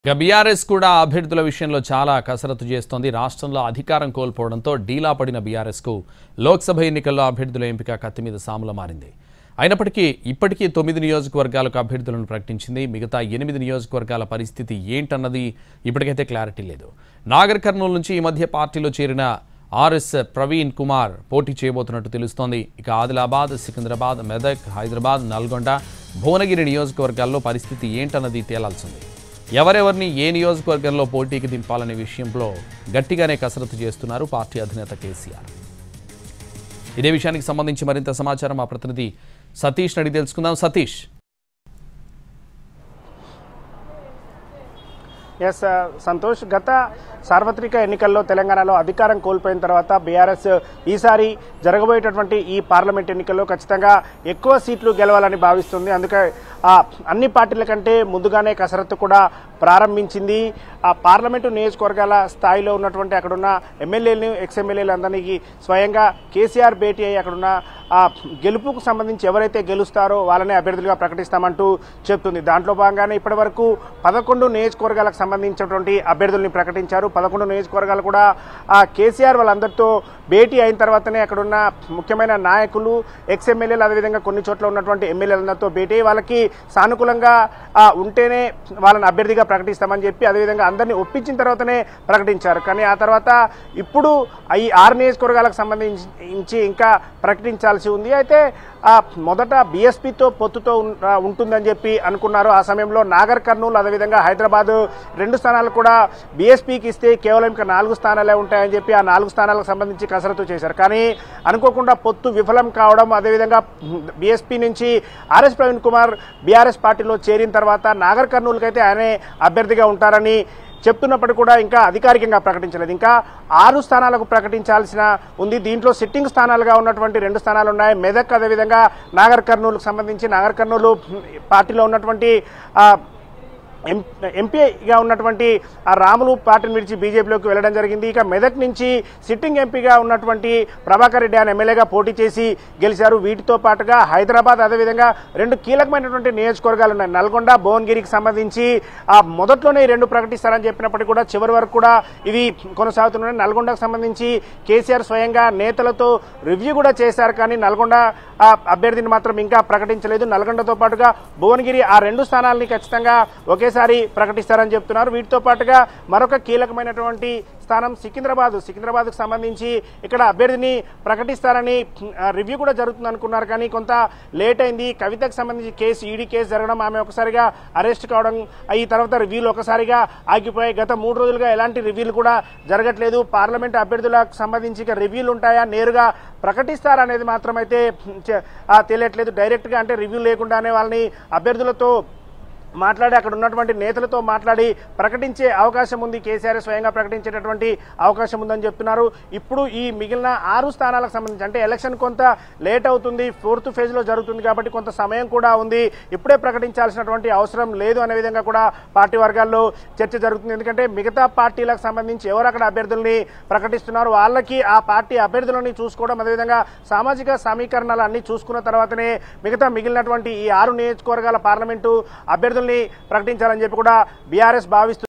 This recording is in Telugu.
ఇక బీఆర్ఎస్ కూడా అభ్యర్థుల విషయంలో చాలా కసరత్తు చేస్తోంది రాష్ట్రంలో అధికారం కోల్పోవడంతో డీలా పడిన బీఆర్ఎస్కు లోక్సభ ఎన్నికల్లో అభ్యర్థుల ఎంపిక కత్తి మీద సాముల మారింది అయినప్పటికీ ఇప్పటికీ తొమ్మిది నియోజకవర్గాలకు అభ్యర్థులను ప్రకటించింది మిగతా ఎనిమిది నియోజకవర్గాల పరిస్థితి ఏంటన్నది ఇప్పటికైతే క్లారిటీ లేదు నాగర్ కర్నూలు నుంచి ఈ మధ్య పార్టీలో చేరిన ఆర్ఎస్ ప్రవీణ్ కుమార్ పోటీ చేయబోతున్నట్టు తెలుస్తోంది ఇక ఆదిలాబాద్ సికింద్రాబాద్ మెదక్ హైదరాబాద్ నల్గొండ భువనగిరి నియోజకవర్గాల్లో పరిస్థితి ఏంటన్నది తేలాల్సింది ఎవరెవరిని ఏ నియోజకవర్గంలో పోటీకి దింపాలనే విషయంలో గట్టిగానే కసరత్తు చేస్తున్నారు పార్టీ అధినేత కేసీఆర్ ఇదే విషయానికి సంబంధించి మరింత సమాచారం మా ప్రతినిధి సతీష్ అడిగి తెలుసుకుందాం సతీష్ ఎస్ సంతోష్ గత సార్వత్రిక ఎన్నికల్లో తెలంగాణలో అధికారం కోల్పోయిన తర్వాత బీఆర్ఎస్ ఈసారి జరగబోయేటటువంటి ఈ పార్లమెంట్ ఎన్నికల్లో ఖచ్చితంగా ఎక్కువ సీట్లు గెలవాలని భావిస్తుంది అందుకే ఆ అన్ని పార్టీల కంటే ముందుగానే కసరత్తు కూడా ప్రారంభించింది ఆ పార్లమెంటు నియోజకవర్గాల స్థాయిలో ఉన్నటువంటి అక్కడున్న ఎమ్మెల్యేలు ఎక్స్ ఎమ్మెల్యేలు అందరికీ స్వయంగా కేసీఆర్ భేటీ అయ్యి అక్కడున్న ఆ గెలుపుకు సంబంధించి ఎవరైతే గెలుస్తారో వాళ్ళనే అభ్యర్థులుగా ప్రకటిస్తామంటూ చెప్తుంది దాంట్లో భాగంగానే ఇప్పటి వరకు పదకొండు నియోజకవర్గాలకు సంబంధించినటువంటి అభ్యర్థుల్ని ప్రకటించారు పదకొండు నియోజకవర్గాలు కూడా ఆ కేసీఆర్ వాళ్ళందరితో భేటీ అయిన తర్వాతనే అక్కడున్న ముఖ్యమైన నాయకులు ఎక్స్ ఎమ్మెల్యేలు అదేవిధంగా కొన్ని చోట్ల ఉన్నటువంటి ఎమ్మెల్యేలందరితో భేటీ అయ్యి వాళ్ళకి సానుకూలంగా ఆ, ఉంటేనే వాళ్ళని అభ్యర్థిగా ప్రకటిస్తామని చెప్పి అదేవిధంగా అందరినీ ఒప్పించిన తర్వాతనే ప్రకటించారు కానీ ఆ తర్వాత ఇప్పుడు ఈ ఆరు నియోజకవర్గాలకు సంబంధించి ఇంకా ప్రకటించాల్సి ఉంది అయితే ఆ మొదట బీఎస్పీతో పొత్తుతో ఉన్- ఆ, ఉంటుందని చెప్పి అనుకున్నారు ఆ సమయంలో నాగర్ కర్నూలు అదేవిధంగా హైదరాబాద్ రెండు స్థానాలు కూడా బీఎస్పీకి ఇస్తే కేవలం ఇంకా నాలుగు స్థానాలే ఉంటాయని చెప్పి ఆ నాలుగు స్థానాలకు సంబంధించి కసరత్తు చేశారు కానీ అనుకోకుండా పొత్తు విఫలం కావడం అదేవిధంగా బీఎస్పీ నుంచి ఆర్ఎస్ ప్రవీణ్ కుమార్ బీఆర్ఎస్ పార్టీలో చేరిన తర్వాత నాగర్ కర్నూలుకి అయితే ఆయనే అభ్యర్థిగా ఉంటారని చెప్తున్నప్పటికీ కూడా ఇంకా అధికారికంగా ప్రకటించలేదు ఇంకా ఆరు స్థానాలకు ప్రకటించాల్సిన ఉంది దీంట్లో సిట్టింగ్ స్థానాలుగా ఉన్నటువంటి రెండు స్థానాలు ఉన్నాయి మెదక్ అదేవిధంగా నాగర్ కర్నూలుకు సంబంధించి నాగర్ కర్నూలు పార్టీలో ఉన్నటువంటి ఆ, ఎం ఎంపీగా ఉన్నటువంటి ఆ రాములు పార్టీని విడిచి బీజేపీలోకి వెళ్ళడం జరిగింది ఇక మెదక్ నుంచి సిట్టింగ్ ఎంపీగా ఉన్నటువంటి ప్రభాకర్ రెడ్డి ఆయన ఎమ్మెల్యేగా పోటీ చేసి గెలిచారు వీటితో పాటుగా హైదరాబాద్ అదేవిధంగా రెండు కీలకమైనటువంటి నియోజకవర్గాలు ఉన్నాయి నల్గొండ భువనగిరికి సంబంధించి ఆ మొదట్లోనే ఈ రెండు ప్రకటిస్తారని చెప్పినప్పటికీ కూడా చివరి వరకు కూడా ఇవి కొనసాగుతున్నాయి నల్గొండకు సంబంధించి కేసీఆర్ స్వయంగా నేతలతో రివ్యూ కూడా చేశారు కానీ నల్గొండ ఆ అభ్యర్థిని మాత్రం ఇంకా ప్రకటించలేదు నల్గొండతో పాటుగా భువనగిరి ఆ రెండు స్థానాలని ఖచ్చితంగా ఒకేసారి ప్రకటిస్తారని చెప్తున్నారు వీటితో పాటుగా మరొక కీలకమైనటువంటి స్థానం సికింద్రాబాద్ సికింద్రాబాద్కు సంబంధించి ఇక్కడ అభ్యర్థిని ప్రకటిస్తారని ఆ, రివ్యూ కూడా జరుగుతుంది అనుకున్నారు కానీ కొంత లేట్ అయింది కవితకు సంబంధించి కేసు ఈడీ కేసు జరగడం ఆమె ఒకసారిగా అరెస్ట్ కావడం ఈ తర్వాత రివ్యూలు ఒకసారిగా ఆగిపోయాయి గత మూడు రోజులుగా ఎలాంటి రివ్యూలు కూడా జరగట్లేదు పార్లమెంట్ అభ్యర్థులకు సంబంధించి ఇక రివ్యూలు ఉంటాయా నేరుగా ప్రకటిస్తారనేది మాత్రమైతే చ- ఆ, తెలియట్లేదు డైరెక్ట్గా అంటే రివ్యూ లేకుండానే వాళ్ళని అభ్యర్థులతో మాట్లాడి అక్కడ ఉన్నటువంటి నేతలతో మాట్లాడి ప్రకటించే అవకాశం ఉంది కేసీఆర్ స్వయంగా ప్రకటించేటటువంటి అవకాశం ఉందని చెప్తున్నారు ఇప్పుడు ఈ మిగిలిన ఆరు స్థానాలకు సంబంధించి అంటే ఎలక్షన్ కొంత లేట్ అవుతుంది ఫోర్త్ ఫేజ్ లో జరుగుతుంది కాబట్టి కొంత సమయం కూడా ఉంది ఇప్పుడే ప్రకటించాల్సినటువంటి అవసరం లేదు అనే విధంగా కూడా పార్టీ వర్గాల్లో చర్చ జరుగుతుంది ఎందుకంటే మిగతా పార్టీలకు సంబంధించి ఎవరు అక్కడ అభ్యర్థుల్ని ప్రకటిస్తున్నారు వాళ్ళకి ఆ పార్టీ అభ్యర్థులని చూసుకోవడం అదేవిధంగా సామాజిక సమీకరణాలు అన్ని చూసుకున్న తర్వాతనే మిగతా మిగిలినటువంటి ఈ ఆరు నియోజకవర్గాల పార్లమెంటు అభ్యర్థుల్ని ప్రకటించాలని చెప్పి కూడా బీఆర్ఎస్ భావిస్తుంది